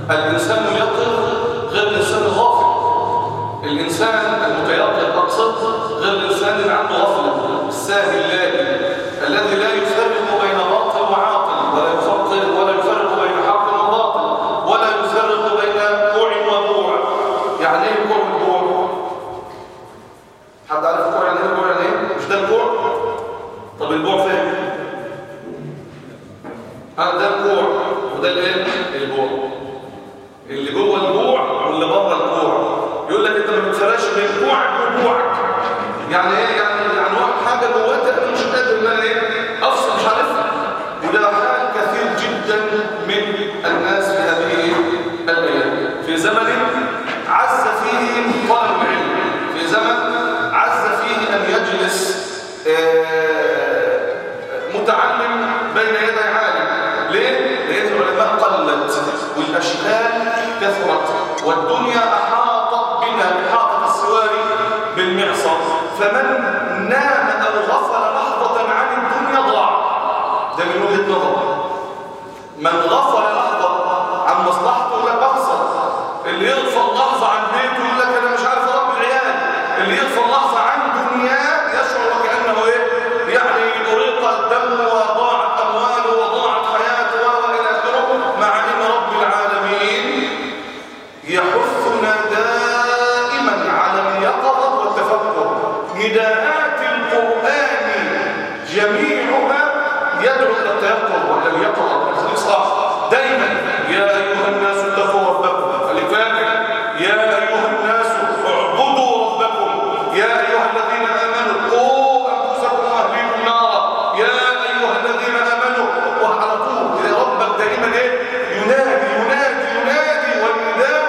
الإنسان اليقظ غير الإنسان الغافل الإنسان المتيقظ أقصد غير الإنسان اللي عنده غفلة الساهل اللاهي الذي لا يفرق بين باطل وعاقل ولا يفرق ولا يفرق بين حق وباطل ولا يفرق بين كوع وبوع يعني ايه كوع وبوع حد عارف الكوع يعني ايه الكوع يعني ايه مش ده الكوع طب البوع فين ها ده الكوع وده الايه البوع اللي جوه البوع واللي بره البوع يقول لك انت ما بتفرقش بين كوعك وبوعك يعني ايه يعني يعني واحد حاجه جواتها انا مش قادر ان انا ايه افصل مش عارفها وده حال كثير جدا من الناس في هذه الايام في زمن عز فيه طالب العلم في زمن عز فيه ان يجلس آه، متعلم بين يدي عالم ليه؟ لان العلماء قلت والاشكال كثرت والدنيا احاطت بنا بحاطه السواري بالمعصر فمن نام او غفل لحظه عن الدنيا ضاع ده من وجهه نظر من غفل لحظه عن مصلحته لا بخسر اللي يغفل لحظه عن بيته يقول لك انا مش عارف اربي العيال اللي يغفل لحظه عن دنياه يشعر وكانه ايه يعني اريق الدم وضاعت امواله وضاعت حياته والى اخره مع ان رب العالمين يحثنا دائما على اليقظه والتفكر نداءات القران جميعها يدعو الى التيقظ والى اليقظه والاصلاح دائما يا ايها الناس اتقوا ربكم الفاتح يا ايها الناس اعبدوا ربكم يا ايها الذين امنوا قوا انفسكم واهليكم نارا يا ايها الذين امنوا وعلى طول يا ربك دائما ايه ينادي ينادي ينادي والنداء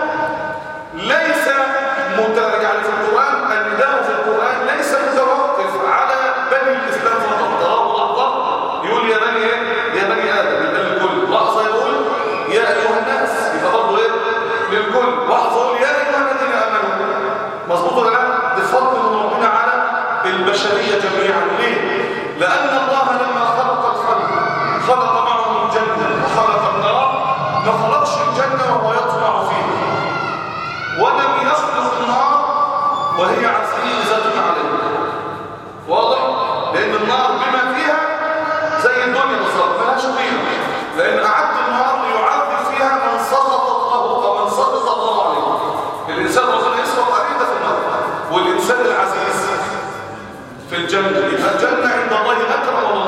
ليس مت... يعني في القرآن النداء في القرآن ليس متوقف على بني الإسلام فقط تراه لحظة يقول يا بني ايه يا بني آدم يبقى للكل لحظة يقول يا أيها الناس يبقى برضه ايه للكل لحظة يقول يا أيها الذين آمنوا مظبوط ولا لا؟ ده فضل من ربنا على البشرية جميعا ليه؟ لأن الله لما خلق الخلق خلق معهم الجنة وخلق النار ما خلقش الجنة وهو يطمع فيها ولم يخلق النار وهي عزيزة عليه واضح؟ لأن النار بما فيها زي الدنيا بالظبط ملهاش قيمة لأن أعد النار ليعذب فيها من سخط الله ومن سخط الله عليه الإنسان ربنا يسخط عليه ده في النار والإنسان العزيز في الجنة يبقى الجنة عند الله أكرم ولا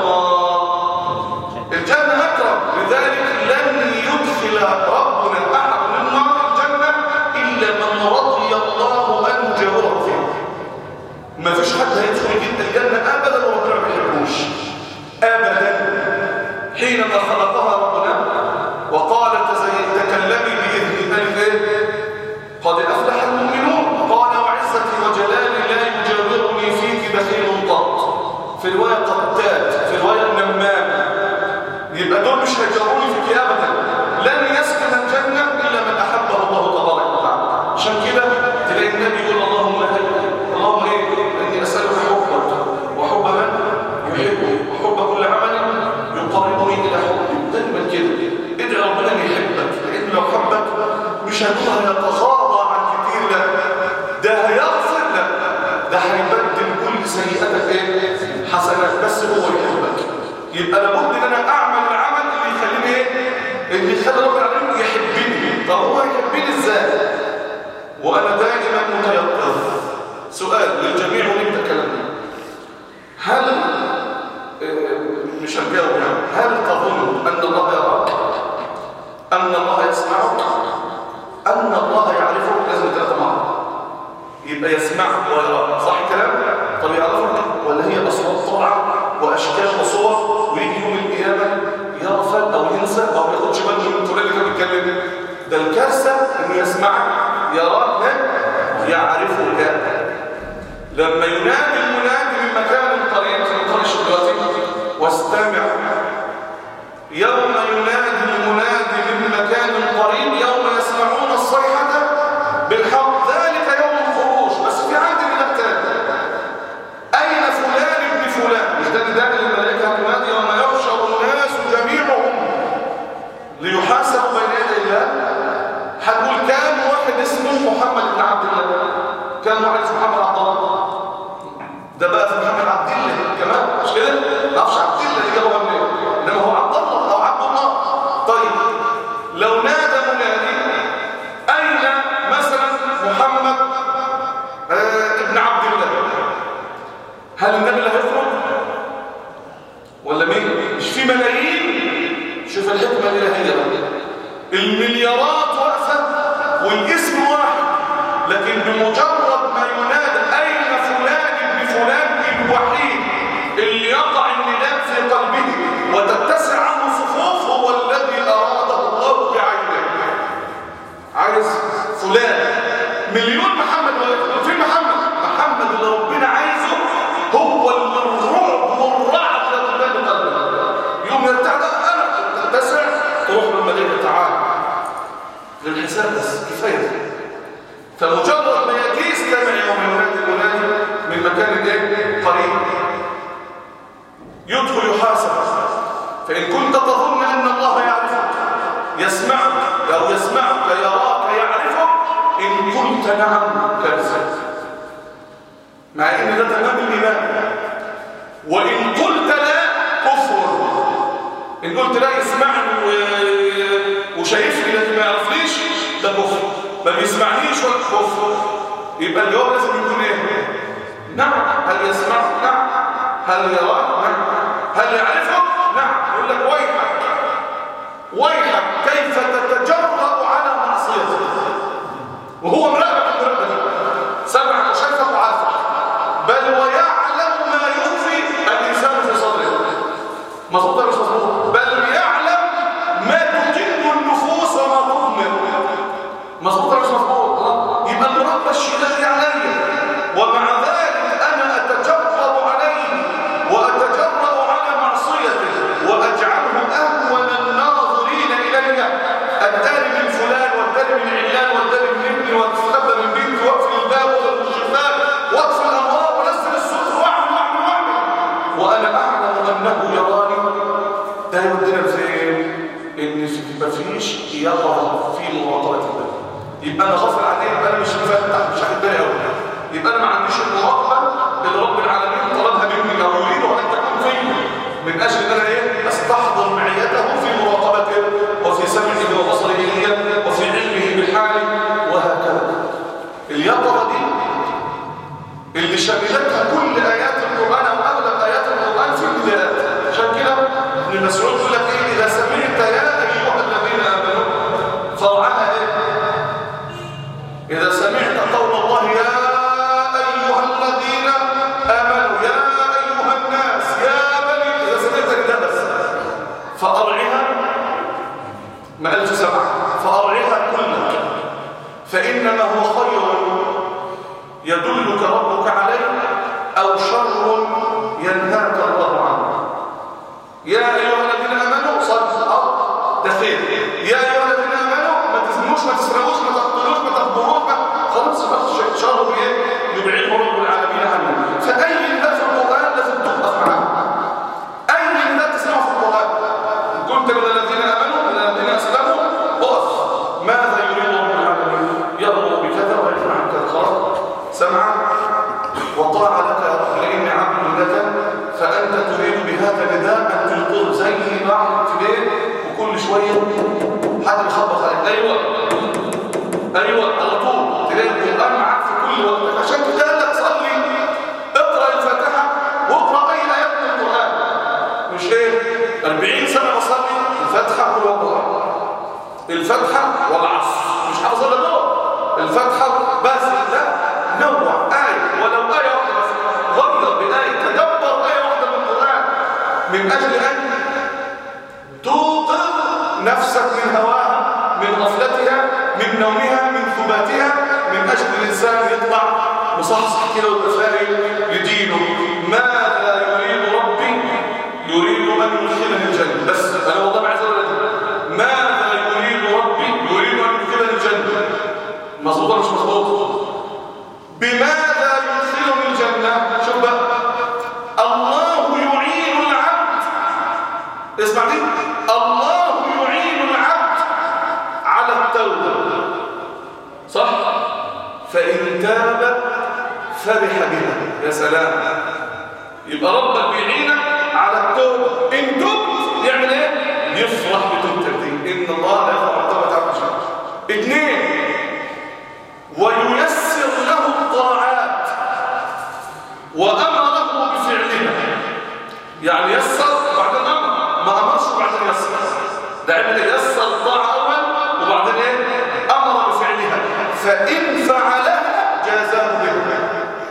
الله الجنة أكرم لذلك لن يدخل ربنا أحد من نار الجنة إلا من رضي الله أن يجاوره فيه ما فيش حد هيدخل جدا الجنة أبدا وربنا ما بيحبوش أبدا حينما خلقها ربنا وقال تزي- تكلمي بإذن ألف إيه؟ قد أفلح المؤمنون قال وعزتي وجلالي لا يجاورني فيك بخيل قط في رواية قتات في رواية نمام يبقى دول مش هيجاوروني فيك أبدا لن يسكن الجنة إلا من أحبه الله تبارك وتعالى عشان كده تلاقي النبي يقول اللهم هل اللهم إيه إني أسألك حبك وحب من يحبه وحب كل عمل يقربني إلى حبك دايما كده ادعي ربنا أن يحبك لأن لو حبك مش هتقول هيتغاضى عن كتير لا ده هيغفر لك ده هيبدل كل سيئاتك ايه حسنات بس هو يحبك يبقى لابد ان انا اعمل العمل اللي يخليني ايه اللي يخلي رب العالمين يحبني طب هو يحبني ازاي وانا دائما متيقظ سؤال للجميع ونبدا كلامنا هل آه، مش هنجاوب يعني هل تظن ان الله يراك ان الله يسمعك ان الله يعرفك لازم ثلاثه مع بعض يبقى يسمعك ويراك صح الكلام طب يعرفك ولا هي اصوات طبعا واشكال وصور ويجي يوم القيامه يغفل او ينسى او ما ياخدش باله من الفلان اللي كان بيتكلم ده الكارثه انه يسمعك يراك ها؟ يعرفك لما ينادي المنادي من مكان قريب في القرش دلوقتي واستمع يوم ينادي المنادي من مكان قريب يوم يسمعون الصيحة بالحق ذلك يوم الخروج بس في عندي نداء تاني أين فلان ابن فلان مش ده نداء للملائكة تنادي يوم يحشر الناس جميعهم ليحاسبوا بين يدي الله اسمه محمد بن عبد الله كان واحد اسمه محمد عبد الله ده بقى في محمد عبد الله كمان مش كده ما اعرفش عبد الله اللي جابه منين انما هو عبد الله او عبد الله طيب لو نادى منادي اين مثلا محمد آه ابن عبد الله هل النبي اللي هيخرج ولا مين مش في ملايين شوف الحكمه الالهيه بقى المليارات واقفه والاسم واحد لكن بمجرد ما ينادى اين فلان ابن فلان الوحيد اللي يقع النداء في قلبه وتتسع عنه صفوف هو الذي اراده الله بعينه عايز فلان مليون محمد واقف فين محمد محمد اللي ربنا عايزه هو اللي الرعب والرعب يطلب قلبه يوم يرتعد انا تتسع تروح للمدينه تعالى للحساب بس كفايه فمجرد ما ياتي استمع يوم ينادي المنادي من مكان ايه قريب يدخل يحاسب فان كنت تظن ان الله يعرفك يسمعك او يسمعك يراك يعرفك ان قلت نعم كذبت مع ان ده تمام الايمان وان قلت لا كفر ان قلت لا يسمعني و... وشايفني لكن ما يعرفنيش ده كفر ما بيسمعنيش ولا كفر يبقى الجواب لازم يكون ايه نعم هل يسمع نعم هل يراك نعم هل يعرفك نعم يقول لك ويحك ويحك كيف تتجرأ على معصيته وهو مراقبك المراقبه دي سمعك وشايفك وعارفك بل ويعلم ما يخفي الانسان في صدره مظبوط ولا مش مظبوط بل يعلم ما تكن النفوس وما تضمر مظبوط ولا مش مظبوط آه. يبقى المراقبه الشيء الذي علي ومع ذلك انا اتجبر عليه واتجرأ على معصيته واجعله اهون الناظرين الي الدار من فلان والدار من علان والدار من ابني واستخبى من بنتي واقفل الباب واغلق الشباك واطفي الانوار ونزل السطر واعمل واعمل واعمل وانا اعلم انه يراني ده يودينا فين ان ما فيش يقظه في مراقبه الله يبقى انا غافل عليه يبقى انا مش مفتح مش واخد بالي قوي يبقى انا ما عنديش المراقبه اللي رب العالمين طلبها مني او يريد ان تكون فيا من اجل ان انا ايه استحضر معيته في مراقبته وفي سمعه وبصره لي وفي علمه بحالي وهكذا اليقظه دي اللي شملتها كل ايات القران او اغلب ايات القران في البدايات عشان كده ابن مسعود يقول لك ايه اذا سمعت يا ايها الذين امنوا فرعها ايه اذا سمعت قول الله يا ايها الذين امنوا يا ايها الناس يا بني اذا سمعت كده بس فارعها ما قالش سمع فارعها كلك فانما هو خير يدلك ربك عليه او شر ينهاك الله عنه يا ايها الذين امنوا صدقوا ده خير يا ايها الذين امنوا ما تزنوش ما تسرقوش ما تقتلوش ما تخبروش ما خلاص ما فيش شر بايه يبعده رب العالمين عنه فاي نداء في القران لازم تقف معاه اي نداء تسمعه في القران ان كنت من الذين امنوا من الذين اسلموا اقف ماذا يريد رب العالمين يامر بكذا وينهى عن كذا خلاص سمعا وطاعة لك يا رب لإني عبد لك فأنت تريد بهذا النداء أن تلقظ زي بعض في بيت وكل شوية حد يخبط عليك أيوة أيوة على طول تلاقي القرآن معاك في كل وقت عشان كده قال لك صلي اقرأ الفاتحة واقرأ أي آيات من القرآن مش إيه 40 سنة بصلي الفاتحة كل وقت الفاتحة والعصر مش حافظ الا دول الفاتحة بس لا نوع آية ولو آية واحدة بس غير بآية تدبر آية واحدة من القرآن من أجل أن توقظ نفسك من هواها من غفلتها من نومها من ثباتها من أجل الإنسان يطلع مصحصح كده وتفاري لدينه ماذا يريد ربي يريد أن يدخلني الجنة بس أنا والله ما عايز أقول لك ماذا يريد ربي يريد أن يدخلني الجنة مظبوط ولا مش مظبوط بماذا يدخلني الجنة شوف بقى الله يعين العبد اسمع دي الله يعين العبد على التوبة صح فرح بها يا سلام يبقى ربك بيعينك على التوبة إن تبت يعمل إيه؟ يفرح بتوبتك دي إن الله لا يفرح التوبة تعمل شيء اثنين وييسر له الطاعات وأمره بفعلها يعني يسر وبعدين أمر ما أمرش وبعدين يسر ده عمل يسر الطاعة أول وبعدين إيه؟ أمر بفعلها فإن فعلها جازاه بها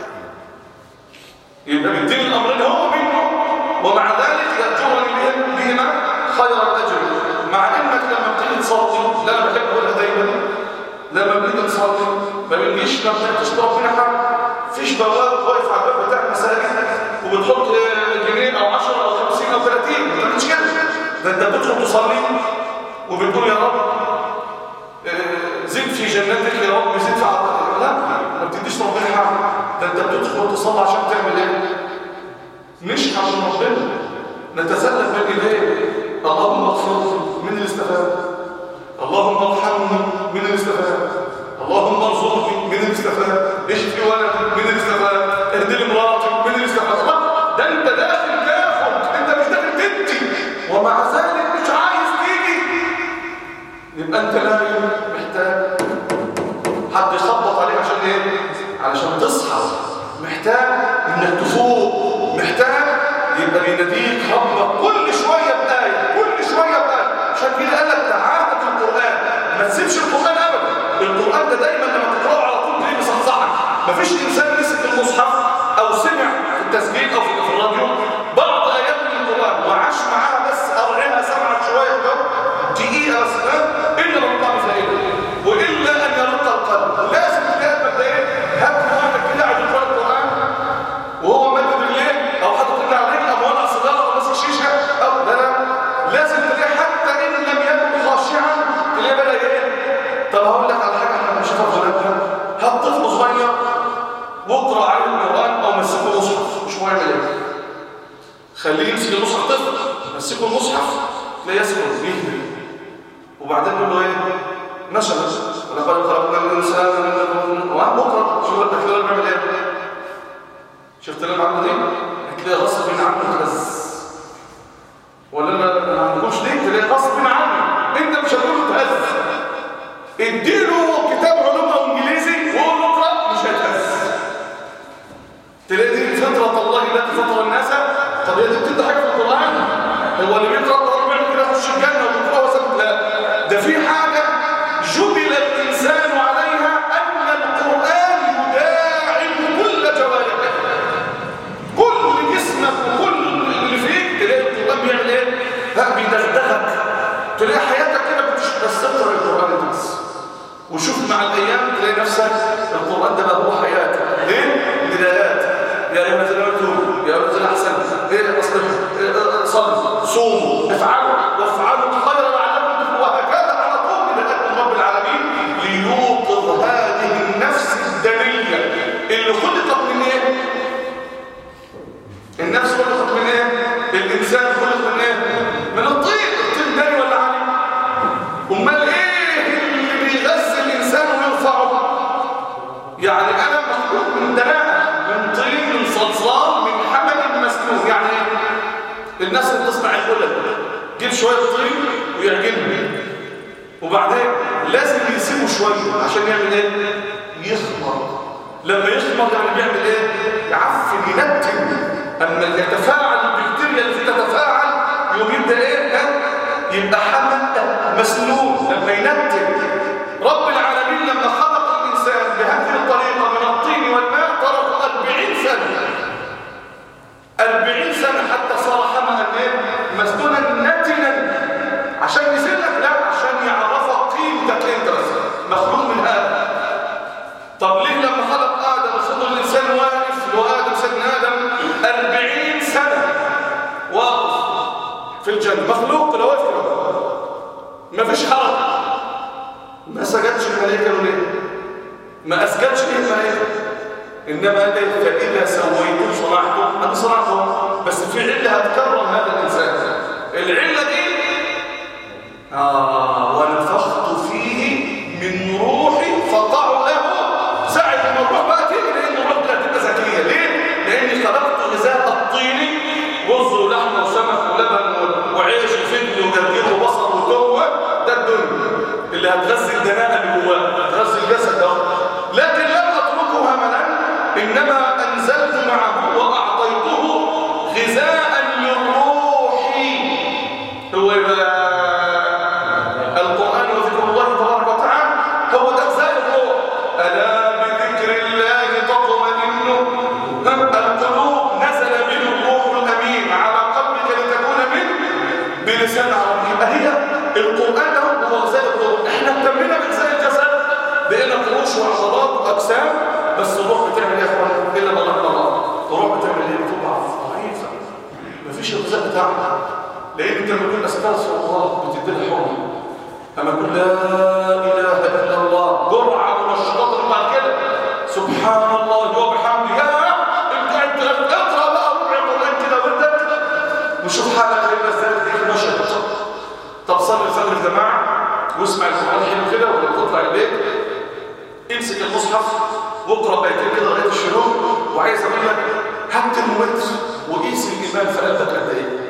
يبقى بالدين الأمرين هو منه ومع ذلك يأجرني بهم- بهما خير الأجر مع إنك لما بتيجي تصلي لا أنا بحب أقولها دايما لما بنيجي نصلي ما بنجيش ما بنحتاجش ربنا حاجة فيش بواب واقف على الباب بتاع المساجد وبتحط آه، جنيه أو 10 أو 50 أو 30 ما بتعملش كده ده أنت بتدخل تصلي وبتقول يا رب آه، زد في جنتك يا رب زد في عطاء لا ما بتديش ربنا حاجة ده أنت بتدخل تصلي عشان تعمل إيه؟ مش عشان ربنا نتسلف بين ايديه اللهم اغفر لي من اللي استفاد اللهم ارحمني من اللي استفاد اللهم ارزقني من اللي استفاد اشفي ولدي من اللي استفاد اهدي لي مراتي من اللي استفاد الله، ده انت داخل تاخد انت مش داخل تدي ومع ذلك مش عايز تيجي يبقى انت لا محتاج حد يخبط عليك عشان ايه علشان تصحى محتاج انك تفوق محتاج يبقى بيناديك ربك كل شويه بايه كل شويه بايه عشان كده قال لك تعاهد القران ما تسيبش القران ابدا القران ده دايما لما تقراه على طول تلاقيه مصحصحك مفيش انسان مسك المصحف او سمع في التسجيل او في الراديو بعض ايات من القران وعاش معاها بس ارعاها سمعت شويه كده دقيقه بس ها؟ الا ما تطلع فايده والا ان يرق القلب لازم تلاقي مبدئيا هات واحد كده قاعد يقرا القران وهو مد بالليل او حاطط ايده عليه او ولع سيجاره او ماسك شيشه او لا لا لازم تلاقي حتى ان لم يكن خاشعا تلاقيه بدا ايه طب هقول لك على حاجه احنا بنشوفها في بلادنا هات طفل صغير واقرا عليه القران او مسكه مصحف مش هو يعمل ايه خليه يمسك المصحف طفل مسكه المصحف تلاقيه يسكت بيهدى وبعدين يقول له ايه مثلا ولقد خلقنا الانسان من وبكره شوف التكليل بيعمل ايه شفت اللي بعمل دي هتلاقي غصب عنه تهز ولا انا ما عندكمش ليه تلاقي غصب عنه انت مش هتقول له تهز اديله كتاب علوم او انجليزي وقول له اقرا مش هيتهز تلاقي دي فطره الله التي فطر الناس طب هي دي بتدي حاجه في القران هو اللي بيقرا القران بيعمل كده يخش الجنه وبيقرا وسكت لا ده في حاجه جبل الانسان عليها ان القران يداعب كل جوارحه كل جسمك وكل اللي فيك تلاقي القران بيعمل ايه لا بيدغدغك تلاقي حياتك كده بتش... بس تقرا القران انت بس وشوف مع الايام تلاقي نفسك القران ده بقى هو حياتك ليه بدايات يا ايها الذين امنوا يا ايها الذين احسنوا ايه اصل إيه، صلوا صوموا افعلوا وافعلوا الخير لعلكم تفلحون وهكذا على طول بدايات من رب العالمين ليوقظ هذه النفس الدنيه اللي خلقت من ايه النفس خلقت من ايه الانسان خلق من ايه من الطين الطين داني ولا عالي امال ايه اللي بيغذي الانسان ويرفعه يعني انا مخلوق من دناءه من طين من صلصال من حمل مسنون يعني ايه الناس اللي بتصنع القلل جيب شويه طين ويعجنهم وبعدين لازم يسيبه شويه عشان يعمل ايه يخمر لما يخمر يعني بيعمل ايه يعفن ينتن اما يتفاعل البكتيريا اللي فيه تتفاعل يقوم يبدا ايه ها؟ يبقى حمل مسنون لما ينتن رب العالمين لما خلق الانسان بهذه الطريقه من الطين والماء ترك 40 سنه 40 سنه حتى صار حملا ايه مسنونا نتنا عشان يسيبك لا عشان يعرفك قيمتك انت بس مخلوق من هذا طب ليه لما خلق آدم صدر الإنسان واقف وآدم سيدنا آدم أربعين سنة واقف في الجنة مخلوق لو واقف كده مفيش حركة ما سجدش الملائكة له ليه؟ ما أسجدش ليه الملائكة؟ إنما قال إيه؟ فإذا سويته صنعته أنا صنعته بس في علة هتكرم هذا الإنسان العلة دي آه ونفخت فيه من روحي فقعوا له ساعة ما الروح بقى تيجي لأن الروح دي هتبقى اللي هتغذي الدناءة اللي جواه هتغذي الجسد ده لكن لم اتركه هملا انما انزلت معه واعطيته غذاء للروح هو يبقى القران وذكر الله تبارك وتعالى هو ده غذاء الروح الا بذكر الله تطمئن القلوب نزل به الروح الامين على قلبك لتكون منه بلسان عربي يبقى هي القرآن ده هو غذاء الروح احنا اهتمينا بغذاء الجسد بقينا قروش وعضلات واجسام بس الروح بتعمل ايه يا اخوان الا ما رحم الله الروح بتعمل ايه بتضعف ضعيفه مفيش الغذاء بتاعها لان انت لما تقول استغفر الله بتديها حرمه اما تقول لا اله الا الله جرعه منشطات بعد كده سبحان الله وبحمده يا رب انت انت اقرا بقى ربع القران كده وردك وشوف حالك هيبقى ازاي تلاقيك نشط طب صلي الفجر في جماعه واسمع القران حلو كده ولا تطلع البيت امسك المصحف واقرا بيتين كده لغايه الشروق وعايز اقول لك هات المتر وقيس الايمان في قلبك قد ايه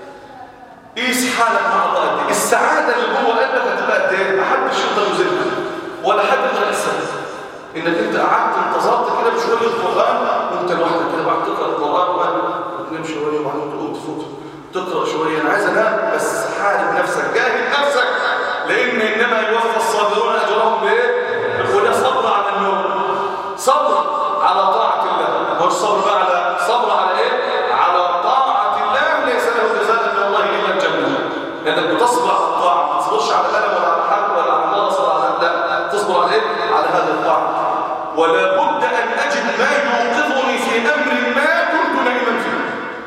قيس حالك مع الله قد ايه السعاده اللي جوه قلبك هتبقى قد ايه محدش يقدر يزيدها ولا حد يقدر يحسبها انك انت قعدت انتظرت كده بشويه القران وانت لوحدك كده بعد تقرا القران وتنام شويه وبعدين تقوم تفوت تقرا شويه انا عايز انام بس حارب نفسك جاهد نفسك لان انما يوفى الصابرون اجرهم بايه وده صبر على النوم صبر على طاعه الله مش صبر بقى على صبر على ايه على طاعه الله ليس له جزاء من الله الا الجنه لانك بتصبر على الطاعه ما تصبرش على الالم ولا على الحرب ولا على النار ولا على لا تصبر على ايه على هذه الطاعه ولا بد ان اجد ما يوقظني في امر ما كنت نائما فيه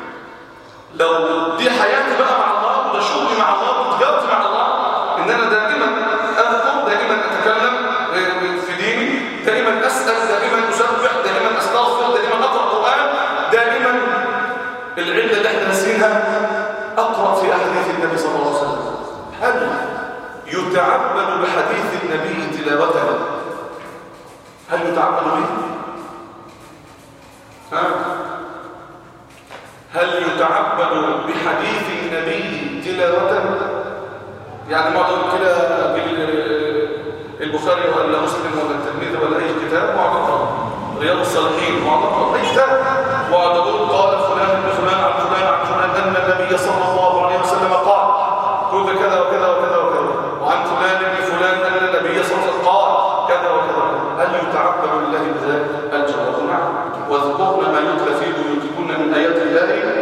لو دي حياتي بقى مع الله وده شغلي مع الله وتجارتي مع الله ان انا دائما اذكر دائما اتكلم في ديني دائما اسال دائما اسبح دائما استغفر دائما اقرا قران دائما العله اللي احنا ناسينها اقرا في احاديث النبي صلى الله عليه وسلم هل يتعبد بحديث النبي تلاوته هل يتعبد به ها هل يتعبد بحديث النبي تلاوة يعني ما اقول كده البخاري ولا مسلم ولا الترمذي ولا اي كتاب واقعد اقرا رياض الصالحين واقعد اقرا اي كتاب واقعد اقول قال فلان ابن فلان عن فلان عن فلان ان النبي صلى الله عليه وسلم قال كذا كذا وكذا وكذا وكذا وعن فلان ابن فلان ان النبي صلى الله عليه وسلم قال كذا وكذا هل يتعبد بالله بذلك الجواب نعم واذكرن ما يتلى في بيوتكن من ايات الله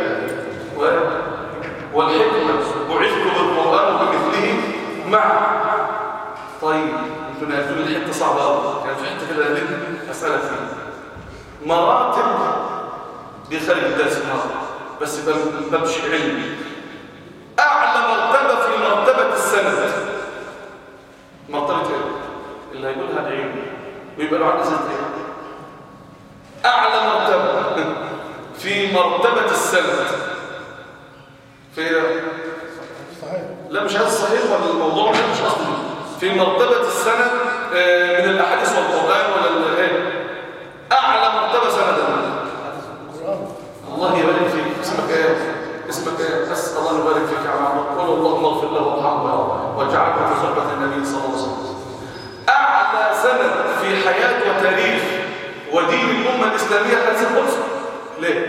والحكمة بعثت بالقرآن بمثله مع طيب انتوا نقلتوا لي الحته صعبه قوي يعني في حته كده ليه اسالك فيها مراتب دي خارج الدرس النهارده بس بمشي علمي اعلى مرتبه في مرتبه السند مرتبه ايه اللي هيقولها علم ويبقى له عندي زيت ايه اعلى مرتبه في مرتبه السند في صحيح لا مش هذا صحيح ولا الموضوع ده مش قصدي في مرتبة السند آه، من الأحاديث والقرآن ولا ال- ايه أعلى مرتبة سندا القرآن الله يبارك فيك اسمك ايه اسمك ايه أسأل الله يبارك فيك يا عم قول اللهم اغفر له وارحمه واجعله في صحبة النبي صلى الله عليه وسلم أعلى سند في حياة وتاريخ ودين الأمة الإسلامية حديث القدس ليه؟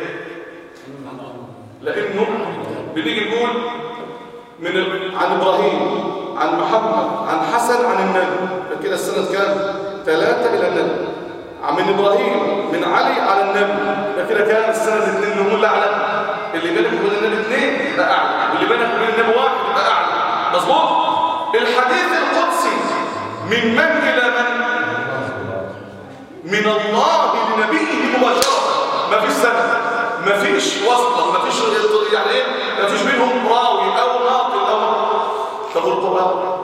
لأنه بنيجي نقول من ال... عن إبراهيم عن محمد عن حسن عن النبي كده السند كام؟ ثلاثة إلى النبي من إبراهيم من علي على النبي كده كان السند اثنين نقول لا أعلى اللي بينك وبين النبي اثنين يبقى أعلى واللي بينك وبين النبي واحد يبقى أعلى مظبوط؟ الحديث القدسي من من إلى من؟ من الله لنبيه مباشرة ما فيش سند ما فيش وصلة ما فيش يعني ايه ما فيش منهم راوي او ناقل او طب القرآن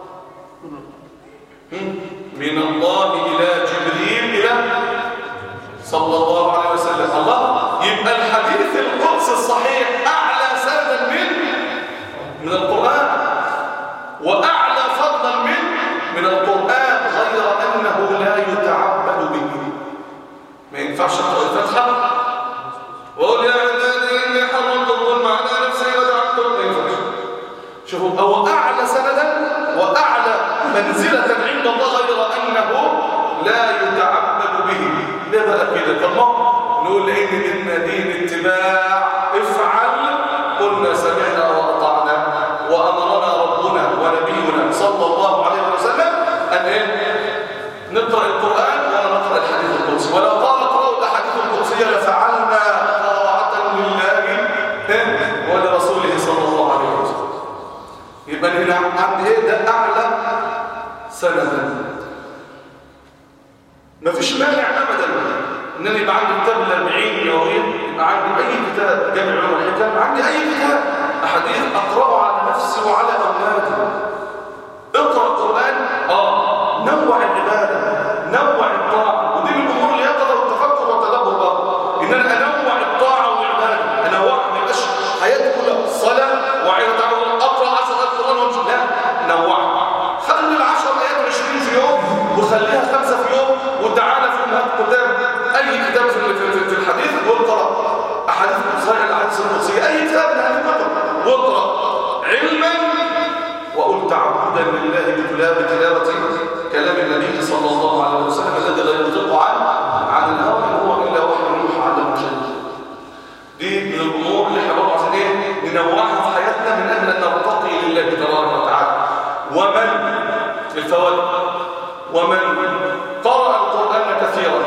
هم؟ من الله إلى جبريل إلى صلى الله عليه وسلم الله يبقى الحديث القدس الصحيح أعلى سندا من من القرآن وأعلى فضلا من من القرآن غير أنه لا يتعبد به ما ينفعش تقرأ الفتحة وقول يا عبادي إني حرمت الظلم على نفسي وجعلته ما ينفعش شوفوا هو أعلى سندا وأعلى منزلة عند الله غير أنه لا يتعبد به ليه بقى كده طب ما نقول إن ديننا دين اتباع افعل قلنا سمعنا وأطعنا وأمرنا ربنا ونبينا صلى الله عليه وسلم أن إيه؟ نقرأ القرآن ولا نقرأ الحديث القدسي ولو قال اقرأوا الأحاديث القدسية لفعلنا طاعة لله إيه؟ ولرسوله صلى الله عليه وسلم يبقى هنا عند ايه ده اعلى سندا مفيش مانع ابدا ان انا يبقى عندي كتاب ال 40 نوويه يبقى عندي اي كتاب جامع علوم الحكم عندي اي كتاب احاديث اقراه على نفسي وعلى اولادي اقرا القران اه نوع العباده نوع الطاعه ودي من الامور اللي يقظه والتفكر والتدبر برضه ان انا انوع الطاعه والعباده انوعها ما يبقاش حياتي كلها صلاه وعايز اتعود اقرا 10 ايات قران وامشي لا نوعها خلي ال 10 ايات 20 في يوم وخليها خمسه في يوم وتعالى في امهات كتاب اي كتاب في في- في الحديث واقرا احاديث صحيح الاحاديث القدسيه اي كتاب من هذه الكتب واقرا علما وقل تعبدا لله بتلاوه بتلاوه كلام النبي صلى الله عليه وسلم الذي لا ينطق عن عن الهوى ان هو الا وحي يوحى على المشاهد دي من الامور اللي احنا برضه عشان ايه ننوعها في حياتنا من اجل ان نرتقي لله تبارك وتعالى ومن الفوائد ومن قرأ القرآن كثيرا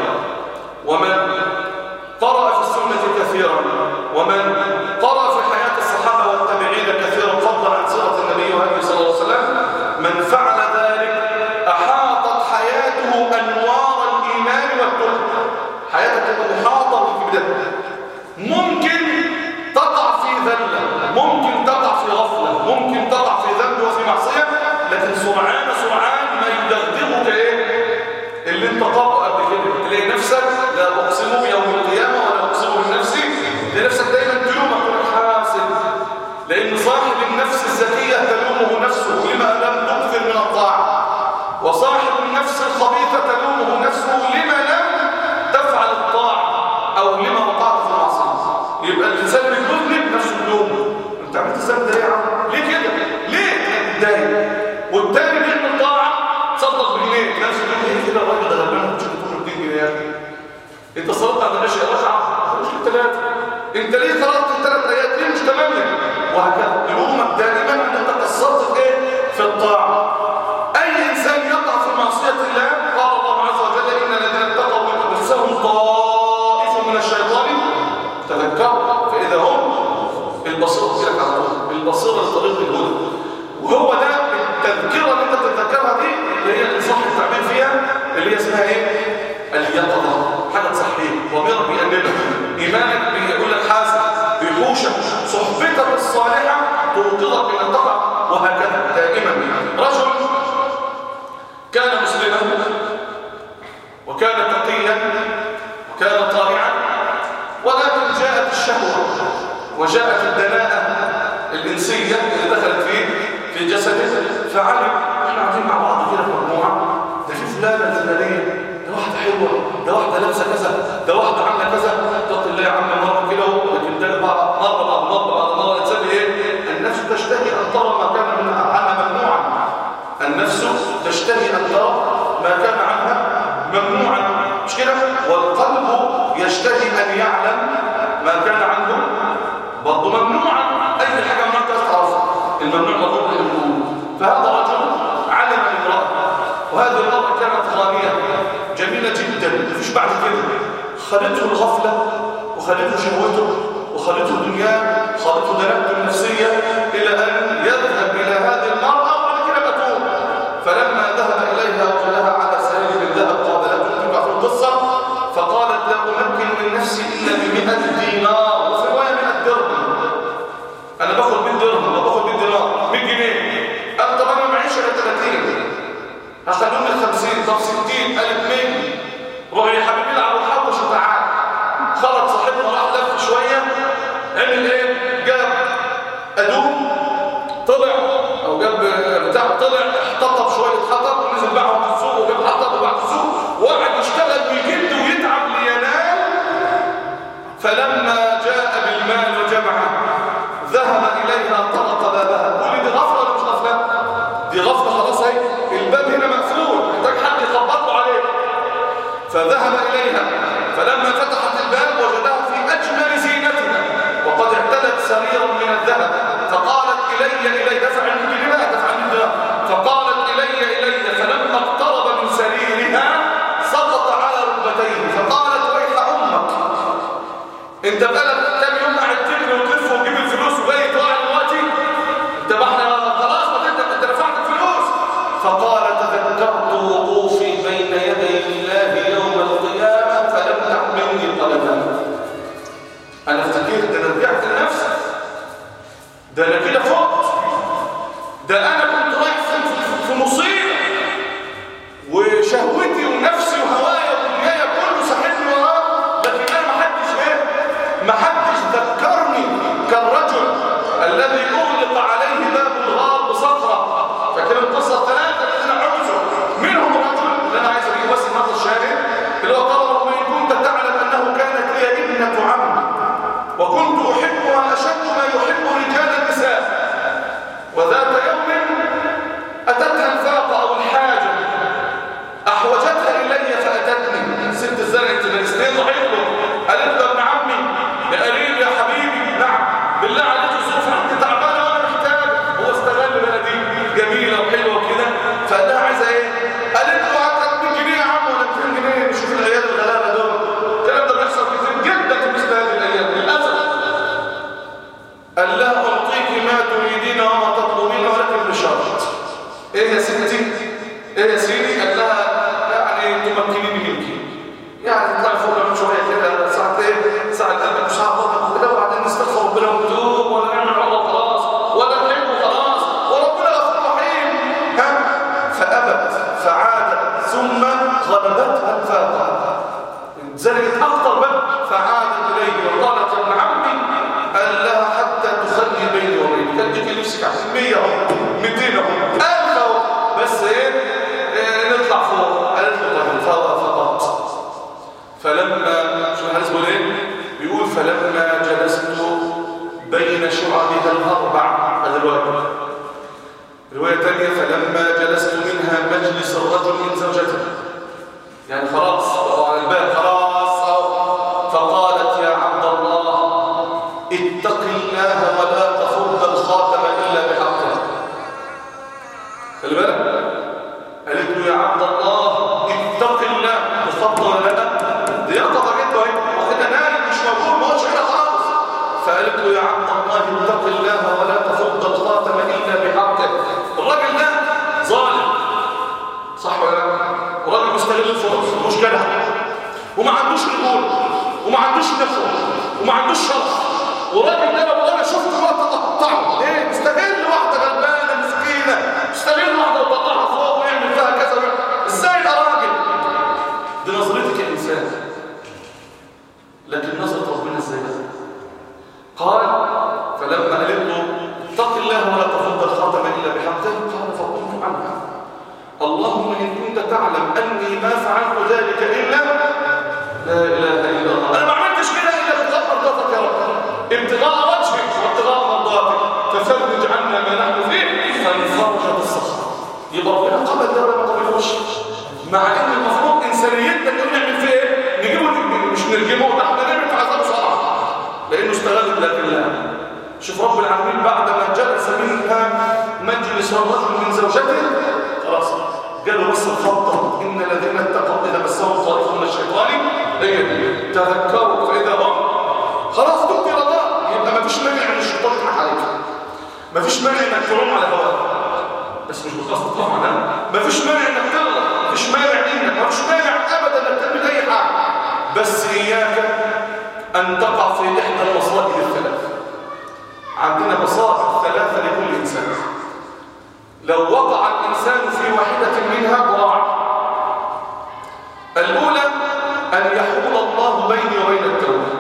ومن قرأ في السنة كثيرا ومن قرأ في حياة الصحابة والتابعين كثيرا فضلا عن سيرة النبي وهدي صلى الله عليه وسلم من فعل ذلك أحاطت حياته أنوار الإيمان والتقى حياتك تبقى محاطة بالكبدات ممكن تقع في ذلة ممكن تقع في غفلة ممكن تقع في ذنب وفي معصية لكن سرعان سرعان ما يدغدغك ايه اللي انت قرأه قبل كده تلاقي نفسك لا اقسم بيوم القيامة ولا اقسم بنفسي تلاقي نفسك دايما تلومك وتحاسب لان صاحب النفس الزكية تلومه نفسه لما لم تكثر من الطاعة وصاحب النفس الخبيثة تلومه نفسه لما لم تفعل الطاعة او لما وقعت في المعصية يبقى الانسان اللي بيذنب نفسه تلومه انت عملت الذنب ده ليه يا عم ليه كده ليه متضايق والتاني بيعمل طاعه تصدق بجنيه نفسه تقول ايه كده الراجل ده غلبان مش بتقول 200 جنيه يا اخي انت صليت على العشاء ركعه مش ثلاثه انت ليه قرات الثلاث ايات ليه مش ثمانيه وهكذا تلومك دائما ان انت قصرت في ايه في الطاعه اي انسان يقع في معصيه الله قال الله عز وجل ان الذين اتقوا من انفسهم طائف من الشيطان تذكروا فاذا هم البصيره كده على طول البصيره لطريق الهدى وهو ده التذكره اللي انت بتتذكرها دي اللي هي اللي صح التعبير فيها اللي هي اسمها ايه اليقظه حاجه تصحيح ضميرك بيأنبك ايمانك بيقول لك حاسب بيحوشك صحبتك الصالحه توقظك من التقع وهكذا دائما رجل كان مسلما وكان تقيا وكان طائعا ولكن جاءت الشهوة وجاءت الدناءة الإنسية اللي دخلت فيه في جسده فعلم احنا قاعدين مع بعض كده في مجموعة ده في فلانة الفلانية ده واحدة حلوة ده واحدة لابسة كذا ده واحدة عاملة كذا اتق الله يا عم مرة كده لكن ده بقى مرة بعد مرة بعد مرة الإنسان ايه؟ النفس تشتهي أن ترى ما كان من عنها ممنوعا النفس تشتهي أن ترى ما كان عنها ممنوعا مش كده والقلب يشتهي أن يعلم ما كان عنه برضه ممنوعا أي حاجة ما تعرفها الممنوع مرغوب بالممنوع فهذا رجل علم امرأة وهذه المرأة كانت غانية جميلة جدا مفيش بعد كده خلته الغفلة وخلته شهوته وخلته دنياه خلته دناءته النفسية إلى أن يذهب إلى هذه المرأة وبعد كده بتوب فلما ذهب إليها وجدها على سرير من ذهب قابلته تبع في القصة فقالت لا أمكن من نفسي إلا بمئة دينار وفي رواية 100 درهم أنا باخد 100 درهم وباخد 100 دينار 100 جنيه قال طب أنا معيش إلا 30 هخليهم ال 50 طب 60 قالت مين؟ روح يا حبيبي العب وحوش وتعال خرج صاحبنا راح لف شوية عمل إيه؟ جاب أدوم طلع أو جاب بتاع طلع احتطب شوية حطب ونزل معهم في السوق وجاب حطب وبعد السوق وقعد يشتغل ويجد ويتعب لينال فلما جاء بالمال وجمعه ذهب إليها طرق بابها قولي دي غفلة ولا مش غفلة؟ دي غفلة خلاص اهي الباب ذهب إليها فلما فتحت الباب وجدها في أجمل زينتها وقد اعتدت سريرا من الذهب فقالت إلي إلي دفع النبي لما دفع النبي فقالت إلي إلي فلما اقترب من سريرها سقط على ركبتيه فقالت ويح أمك انت بقالك كام يوم قاعد تجري وتلف وتجيب الفلوس وجاي تقع دلوقتي انت ما احنا خلاص ما انت انت دفعت الفلوس فقال تذكرت وقوفي بين يدي الله يوم القيامه فلم تحملني قلما انا افتكرت ده انا رجعت لنفسي ده انا كده فقت ده انا كنت رايح في- في مصيبه وشهوتي ونفسي وهوايا ودنيايا كله ساحبني وراه لكن انا ما حدش ايه ما حدش ذكرني كالرجل الذي اغلق عليه باب الغار بصخره فاكر القصه الثلاثه الذين عجزوا منهم الرجل اللي انا عايز اجيب بس النقطه الشاهد اللي هو قال رب ان كنت تعلم انه كانت لي ابنه عم وكنت احبها اشد ما يحب رجال النساء وذات يوم اتتها الفاقه او الحاجه احوجتها الي فاتتني ست الزرع تمارستين ضحيت له قالت له ابن عمي يا قريب يا حبيبي نعم بالله عليك الظروف عندي تعبانه وانا محتاج هو استغل بلدي جميله وحلوه وكده فقال لها عايزه ايه قالت له هات 100 جنيه يا عم ولا 200 جنيه شوف العيال الغلابه دول الكلام ده بيحصل كتير جدا في مثل هذه الايام للاسف قال لها اعطيك ما تريدين وما تطلبين ولكن بشرط ايه يا ستي ايه يا سيدي قال لها يعني تمكنيني منك يعني تطلع فوق من شويه كده ساعه ايه ساعه القلب مش هعبطك وكده وبعدين نستغفر ربنا ونتوب ولا نعمل الله وخلاص ولا نحب وخلاص وربنا غفور رحيم ها فابت فعادت ثم غلبتها الفاقه زلت اخطر بقى فعادت اليه وقالت يا ابن عمي قال لها حتى تخلي بيني وبينك اديك نفسك عشان 100 اهو 200 اهو 1000 اهو بس ايه, إيه نطلع فوق قالت له طيب فقط فلما شو الحديث بيقول ايه بيقول فلما جلست بين شعبها الاربع هذا الروايه روايه ثانيه فلما جلست منها مجلس الرجل من زوجته يعني خلاص وضعوا على الباب خلاص أهو. فقالت يا عبد الله اتق الله ولا تفض الخاتم الا بحقه خلي بالك قالت له يا عبد الله اتق الله تفضل ولا لا دي يقظه جدا اهي واخدها نايم مش موجود ما هوش كده خالص فقالت له يا عبد الله اتق الله ولا تفض الخاتم الا بحقه الراجل ده ظالم صح ولا لا وراجل مستغل الفرص مش جدع وما عندوش رجول وما عندوش نخوه وما عندوش شرف وراجل ده لو انا شفت الوقت اقطعه ليه مستغل واحده غلبانه مسكينه مستغل واحده وطلعها فوق ويعمل فيها كذا ويعمل. ازاي ده راجل دي نظرتك كانسان لكن نظره ربنا ازاي ده قال فلما قالت له اتق الله ولا تفض الخاتم الا بحقه قال فقلت عنها اللهم إن كنت تعلم أني ما فعلت ذلك إلا لا إله إلا الله أنا ما عملتش كده إلا ابتغاء مرضاتك يا رب ابتغاء وجهك وابتغاء مرضاتك ففرج عنا ما نحن فيه فانفرجت الصخرة يبقى ربنا قبل ده ولا ما قبلوش مع ان المفروض انسانيتنا انه نعمل فيه ايه نجيبه نجيبه مش نرجمه ده احنا نعمل في عذاب صراحه لانه استغل بلاد الله شوف رب العالمين بعد ما جلس منها مجلس الرجل من زوجته خلاص قالوا بس الخطه ان الذين اتقوا اذا مسهم طائف من الشيطان هي دي تذكروا فاذا هم خلاص تبت الى الله يبقى ما فيش مانع ان الشيطان يضحك عليك ما فيش مانع انك تعوم على هواك بس مش بقصد طبعا ما فيش مانع انك تغلط ما فيش مانع انك ما فيش مانع ابدا انك تعمل اي حاجه بس اياك ان تقع في احدى المصائب الثلاث عندنا مصائب ثلاثه لكل انسان لو وقع الانسان في واحده منها ضاع الاولى ان يحول الله بيني وبين التوبه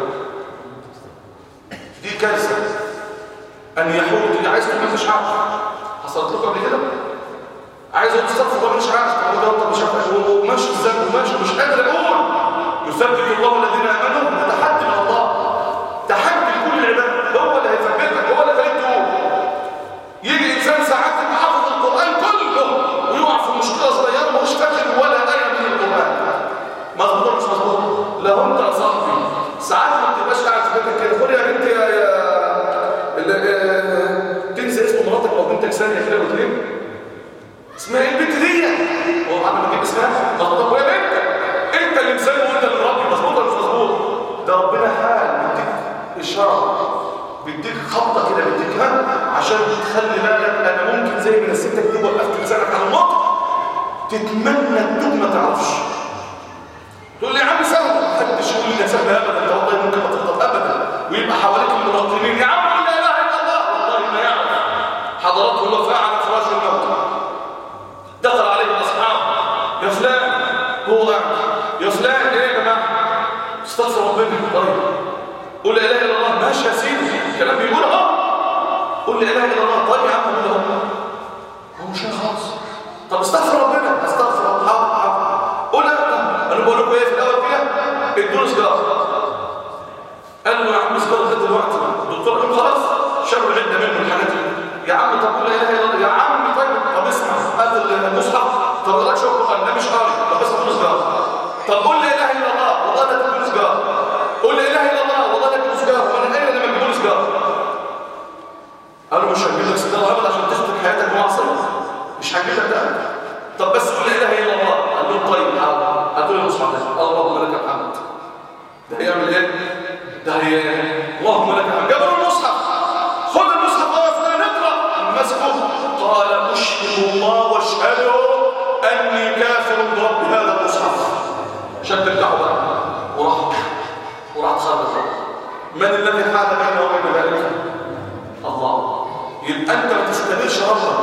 دي كارثه ان يحول دي عايز تقول مش عارف حصلت لكم قبل كده عايز تستغفر طب مش عارف طب ده طب مش عارف وماشي الذنب وماشي مش قادر اقول يثبت الله الذين امنوا ده تحدي من الله تحدي لكل العباد هو اللي هيثبتك هو اللي هيخليك تقول يجي انسان ساعات يبقى حافظ القران كله ويقع في مشكله صغيره مش فاكر ولا ايه من القران مظبوط ولا مش مظبوط اسمها ايه البنت دي هو انا بجيب اسمها ما طب ويا بنت انت اللي مسلم وانت اللي مربي مظبوط ولا مش مظبوط ده ربنا حال بيديك اشاره بيديك خبطه كده بيديك هم عشان تخلي بالك انا ممكن زي ما نسيتك دي وقفت لسانك على النطق تتمنى الدوب ما تعرفش تقول لي يا عم سهل محدش يقول لي سهل ابدا ده والله ممكن ما تغلط ابدا ويبقى حواليك المنظمين يا عم قول لا اله الا الله والله ما يعرف حضرته الوفاه على فراش الموت دخل عليه الاصحاب يا فلان هو قاعد يا فلان ايه يا جماعه استغفر ربنا طيب قول لا اله الا الله ماشي يا سيدي الكلام بيقول اهو قول لا اله الا الله طيب يا عم قول اهو هو مش خالص طب استغفر ربنا استغفر الله حاضر حاضر قول انا بقول لكم ايه في الاول كده ادوا سجاره قال له يا عم سجاره لغايه دلوقتي الدكتور قال له خلاص شالوا العده منه الحاجات دي يا عم طب قول لا اله الا الله يا عم طيب طب اسمع هات المصحف طب اقرا شو القران ده مش قاري طب اسمع ادوا سجاره طب قول لا اله الا الله والله لا تدوا سجاره قول لا اله الا الله والله لا تدوا سجاره وانا قايل لما تجيبوا سجاره قالوا مش هجيب لك سجاره ابدا عشان تختم حياتك معاصره مش هجيب لك ده طب بس قول لا اله الا الله قال له طيب حاضر هاتوا لي المصحف ده اللهم لك الحمد ده هيعمل ايه ده هي اللهم لك الحمد جابوا المصحف خد المصحف وقفنا نقرا مسكه قال اشهد الله واشهدوا اني كافر برب هذا المصحف شد بتاعه بقى وراح وراح تصرف من الذي حال بينه وبين ذلك الله يبقى انت ما تستمرش ربك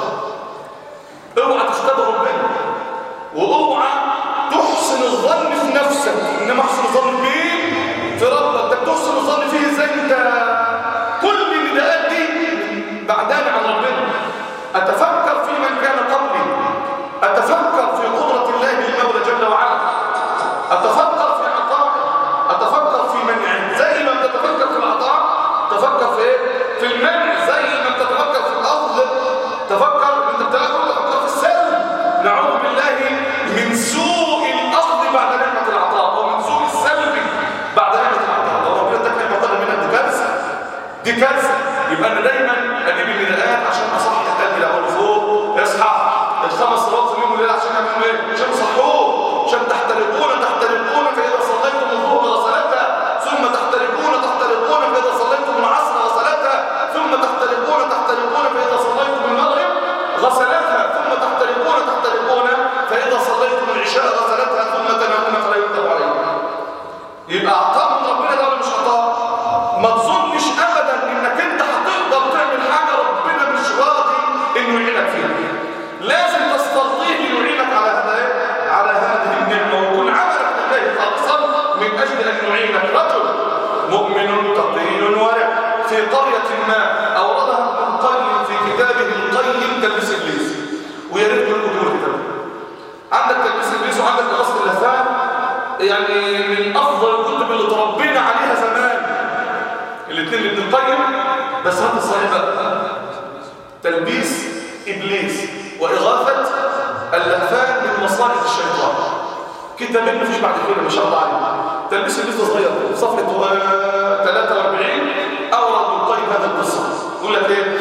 اوعى تختبر ربنا واوعى تحسن الظن في نفسك انما احسن الظن بمين في ربك انت بتحسن الظن فيه ازاي انت كل النداءات دي بعدان عن ربنا اتفكر في من كان قبلي اتفكر في قدرة الله المولى جل وعلا اتفكر في عطائه اتفكر في منعه زي ما بتتفكر في العطاء تفكر في ايه في المنع زي ما بتتفكر في الاخذ تفكر انت بتاخد تفكر في السلب نعوذ بالله من سوء الاخذ بعد نعمه العطاء ومن سوء السلب بعد نعمه العطاء لو ربنا اداك نعمه طلب منك دي كارثه دي كارثه يبقى انا دايما اجيب النداءات عشان اصحي قلبي لو اقول فوق اصحى الخمس صلوات في اليوم والليل عشان يعملوا ايه عشان يصحوه عشان تحترقون تحترقون فاذا صليتم الظهر غسلتها ثم تحترقون تحترقون فاذا صليتم العصر غسلتها ثم تحترقون تحترقون فاذا صليتم المغرب غسلتها ثم تحترقون تحترقون فاذا صليتم العشاء غسلتها ثم تنامون فلا يكتب عليكم يبقى عطاء من ربنا ده ولا مش عطاء ما تظنش ابدا انك انت هتقدر تعمل حاجه ربنا مش راضي انه يعينك فيها لازم تسترضيه يعينك على هذا إيه؟ على هذه النعمه ويكون عملك لله خالصا من اجل ان يعينك رجل مؤمن تقي ورع في قريه ما اوردها ابن القيم في كتابه القيم تلبيس ابليس ويا ريت كلكم تقولوا الكتاب عندك تلبيس ابليس وعندك قصد اللفان يعني من افضل الكتب اللي تربينا عليها زمان الاثنين لابن القيم بس هات الصحيح بقى تلبيس ابليس واغاثه اللهفان من مصائد الشيطان كتابين مفيش بعد كده ما شاء الله عليه تلبيس ابليس ده صغير صفحه آه، 43 اورد ابن القيم هذه القصه يقول لك ايه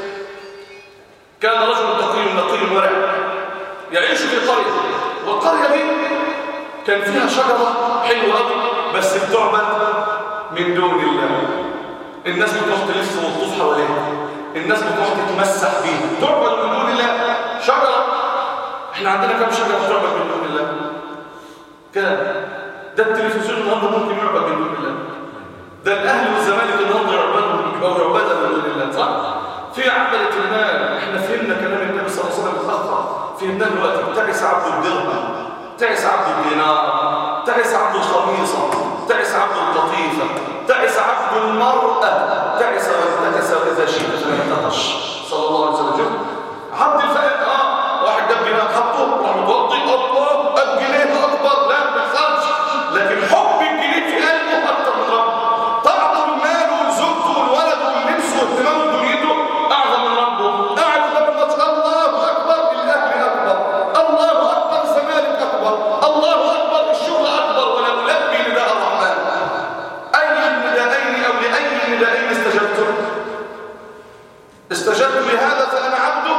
كان رجل تقي نقي ورع يعيش في قريه والقريه دي كان فيها شجره حلوه قوي بس بتعبد من دون الله الناس بتروح تلف وتطوف حواليها الناس بتروح تتمسح بيها تعبد من دون الله شجره احنا عندنا كم شجره بتعبد من دون الله كام ده التلفزيون النهارده ممكن يعبد من دون الله ده الاهلي والزمالك النهارده يعبدوا او يعبدوا من دون الله صح في عبدة المال احنا فهمنا كلام النبي صلى الله عليه وسلم متاخر فهمناه دلوقتي تعس عبد الدرهم تعس عبد الدينار تعس عبد الخميصه تعس عبد القطيفه تعس عبد المراه تعس وانتكس واذا شئت فلم تطش صلى الله عليه وسلم شوف عبد الفقر اه واحد جاب جنيه حطه راح متوضي الله الجنيه اكبر لا ما يحصلش لكن حب الجنيه في قلبه اكتر من ربه طاعته المال وزوجته والولد واللبس واهتمامه بدنيته اعظم من ربه قاعد قدام الماتش الله اكبر الاهلي اكبر الله اكبر الزمالك اكبر الله اكبر الشغل اكبر ولا نلبي نداء الرحمن اي النداءين او لاي نداءين استجبتم استجبت لهذا فانا عبد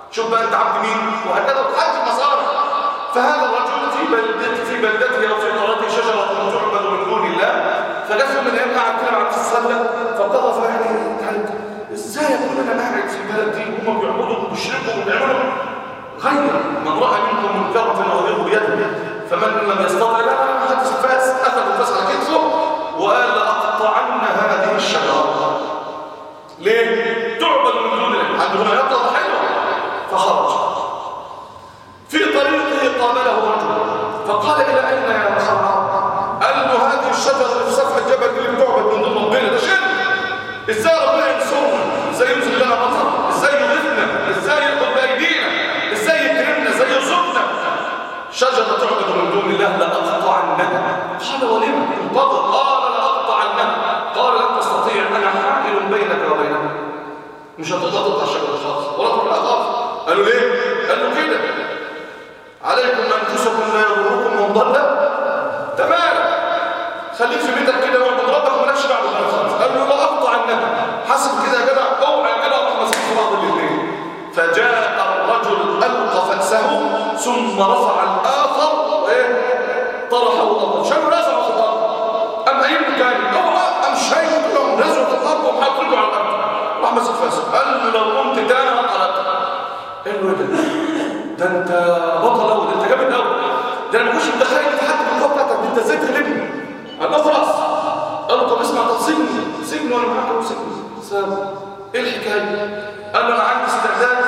شوف بقى انت عبد مين وهكذا وتحدد المصالح فهذا الرجل في بلدته في بلدته او في قريته شجره تعبد من دون الله فجاء في يوم من الايام قعد كده مع نفسه صلى فقضى فيعني يعني ازاي اكون انا قاعد في البلد دي وهم بيعبدوا وبيشركوا وبيعملوا غير من راى منكم منكرا فليغيره بيده فمن لم يستطع لا هات الفاس اخذ الفاس على كتفه وقال لاقطعن هذه الشجره ليه تعبد من دون الله عنده هنا يبقى حلوه فخرج في طريقه قابله رجل فقال الى اين يا خراب قال له هذه الشجره اللي في سفح الجبل اللي بتعبد من دون ربنا ده شرك ازاي ربنا ينصرنا ازاي ينزل لنا مطر ازاي يغثنا ازاي ياخذ بايدينا ازاي يكرمنا ازاي يرزقنا شجره تعبد من دون الله لاقطعنها قال ولم انتظر قال لاقطعنها قال لن تستطيع انا حائل بينك وبينها مش هتقدر تقطع الشجره خالص ولا تروح خالص قالوا ليه قالوا كده عليكم انفسكم لا يضركم من ضل تمام خليك في بيتك كده واعبد ربك ومالكش دعوه بالناس خالص قال له لا اقطع النبي حسب كده يا جدع اوعى يا جدع اقطع مسكين بعض الاثنين فجاء الرجل القى فاسه ثم رفع الاخر وايه طرحه الارض شنو رزعه في الارض ام اي مكان اوعى ام شيء كلهم رزعوا في الارض ومحط رجله على الارض راح مسك فاسه قال له لو قمت تاني هقلت قال له ايه ده ده انت بطل قوي ده انت جامد قوي ده انا ما كنتش متخيل ان حد بالقوه بتاعتك دي انت ازاي تغلبني قال له خلاص قال له طب اسمع طب سجن سجن ولا معاك له سجن ساب ايه الحكايه قال له انا عندي استعداد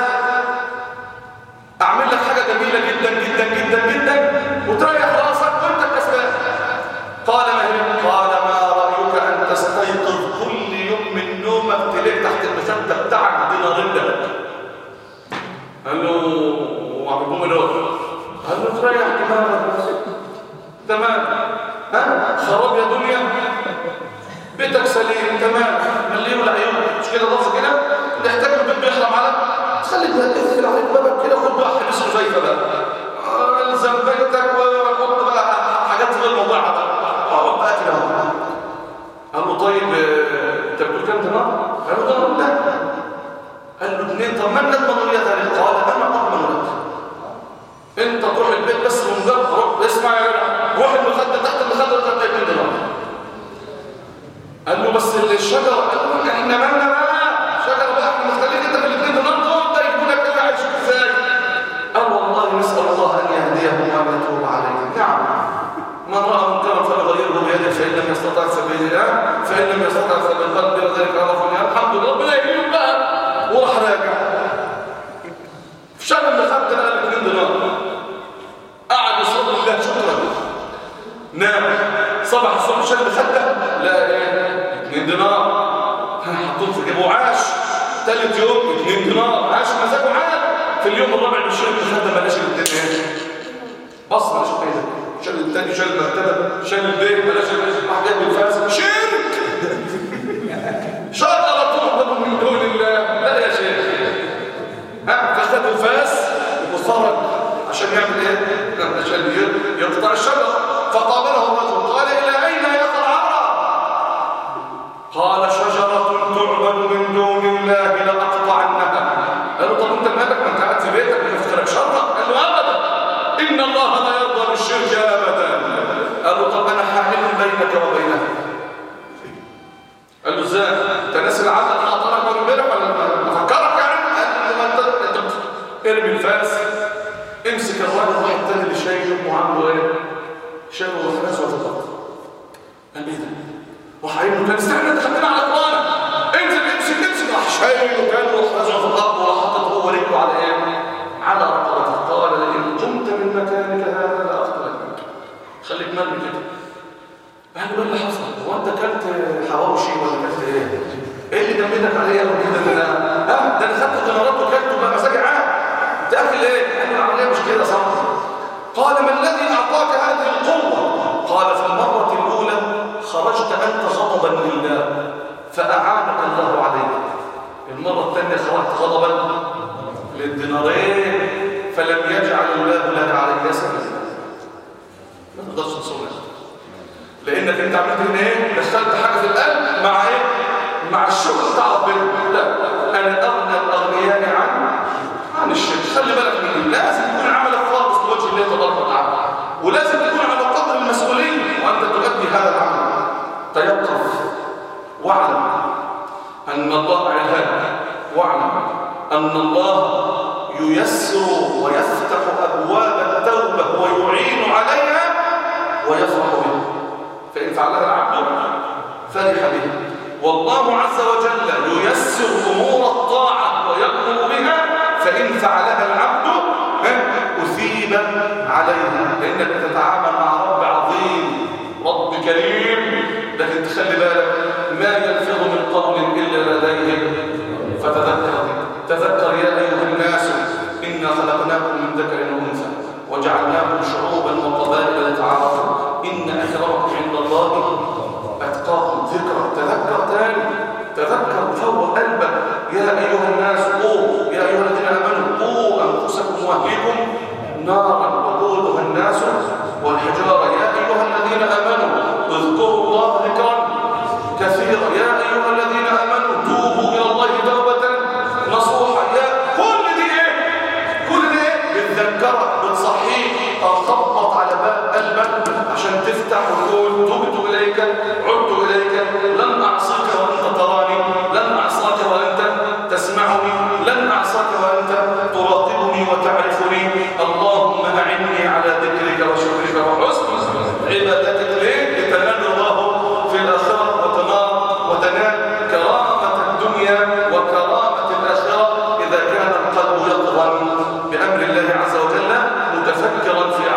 اعمل لك حاجه جميله جدا جدا جدا جدا وتريح راسك وانت الكسبان قال ما هي قال ما رايك ان تستيقظ كل يوم من نومك تلاقي تحت المخده بتاعك دينارين لك قال له وعبدهم الوقت قال له تريح دماغك تمام ها خراب يا دنيا بيتك سليم تمام مليون العيون مش كده لفظ كده نحتاج البيت بيحرم على خلي البيت يقفل عليك بابك كده خد بقى حبس زيفه بقى آه، الزم بيتك وحط بقى حاجات غير موضوعها بقى اقعد بقى كده اهو. قال له طيب آه، انت بتقول كام دينار؟ قال له دينار ده قال له اثنين طب من نضمن لي ذلك؟ قال انا اضمن لك انت تروح البيت بس ومجرد روح اسمع يا جدع روح المخده تحت المخده وتحت 2 دينار قال له بس الشجره قال له احنا مالنا بقى شجره بقى احنا مختلفين انت في الاثنين دينار دول ده يكون لك كده عايش ازاي قال والله نسال الله ان يهديهم وان يتوب عليهم نعم من راى منكرا فليغيره بيده فان لم يستطع فبيده فان لم يستطع فبالقلب وذلك عرف الحمد لله ربنا يهديهم بقى وراح راجع شال اللي خد ده قال 2 دينار قعد يصلي الله شكرا نام صبح الصبح شال اللي خد ده لا ايه 2 دينار حطوه في جيبه وعاش ثالث يوم 2 دينار عاش مزاجه عاد في اليوم الرابع بالشهر اللي خد ده بلاش الاثنين ايه اصلا مش كده شال الثاني شال المرتبه شال البيت بلاش راح جاب الفاس شرك شجره تعبد من دون الله لا يا شيخ ها فخد الفاس وخرج عشان يعمل ايه عشان يقطع الشجره فقابله الرجل قال الى اين يا فرعون قال شجره تعبد من دون الله لاقطعنها قال له طب انت مالك ما انت قاعد في بيتك بتفكرك شرك قال له ابدا ان الله لا يرضى بالشرك ابدا قال له طب انا حامل بينك وبينها قال له ازاي انت ناس العدد انا اعطاك من امبارح ولا افكرك يعني قال له ما انت انت ارمي الفاس امسك الراجل واحد تاني اللي شايله وعنده ايه شايله وخلاص وتطلع قال ايه ده وحايله كان استنى انت خدتنا على اخوانا انزل امسك امسك راح شايله كان وخلاص في الارض وراح حاطط هو رجله على ايه على رقبته قال لئن قمت من مكانك هذا لاقتلك خليك مرمي كده قال له ايه اللي حصل هو انت اكلت حواوشي ولا اكلت ايه ايه اللي جمدك عليا يا ابني ده انا ها ده انا خدت دينارات وكلت وبقى مزاجي عام انت اكل ايه قال له العمليه مش كده صح قال ما الذي اعطاك هذه القوه قال في المره الاولى خرجت انت غضبا لله فاعانك الله عليك المره الثانيه خرجت غضبا للدينارين فلم يجعل الله لك علي سبيلا ما تقدرش تصوم لانك انت عملت هنا ايه دخلت حاجه في القلب مع ايه مع الشغل بتاع ربنا لا انا اغنى الاغنياء عن عن الشرك ولازم تكون على قدر المسؤولية وأنت تؤدي هذا العمل تيقظ واعلم أن الله عهاد واعلم أن الله ييسر ويفتح أبواب التوبة ويعين عليها ويفرح بها فإن فعلها العبد فرح به والله عز وجل ييسر أمور الطاعة ويأمر بها فإن فعلها العبد أثيب عليها لأنك تتعامل مع رب عظيم رب كريم لكن تخلي بالك ما يلفظ من قول إلا لديه فتذكر تذكر يا أيها الناس إنا خلقناكم من ذكر وأنثى وجعلناكم شعوبا وقبائل لتعارفوا إن أكرمكم عند الله أتقاكم ذكر تذكر تاني تذكر فوق قلبك يا أيها الناس قوموا يا أيها الذين آمنوا قووا أنفسكم وأهليكم نارا وقودها الناس والحجارة يا أيها الذين آمنوا اذكروا الله ذكرا كثيرا يا أيها الذين آمنوا توبوا إلى الله توبة نصوحا يا كل دي إيه كل دي إيه بتذكرك بتصحيك تخبط على باب قلبك عشان تفتح وتقول تبت إليك عدت إليك لن أعصيك وأنت تراني لن أعصاك وأنت تسمعني لن أعصاك وأنت تراقبني وتعرفني اللهم أعني على ذكرك وشكرك وحسن عبادتك ليه لتنال رضاه في الآخرة وتنال وتنال كرامة الدنيا وكرامة الآخرة إذا كان القلب يقظا بأمر الله عز وجل متفكرا في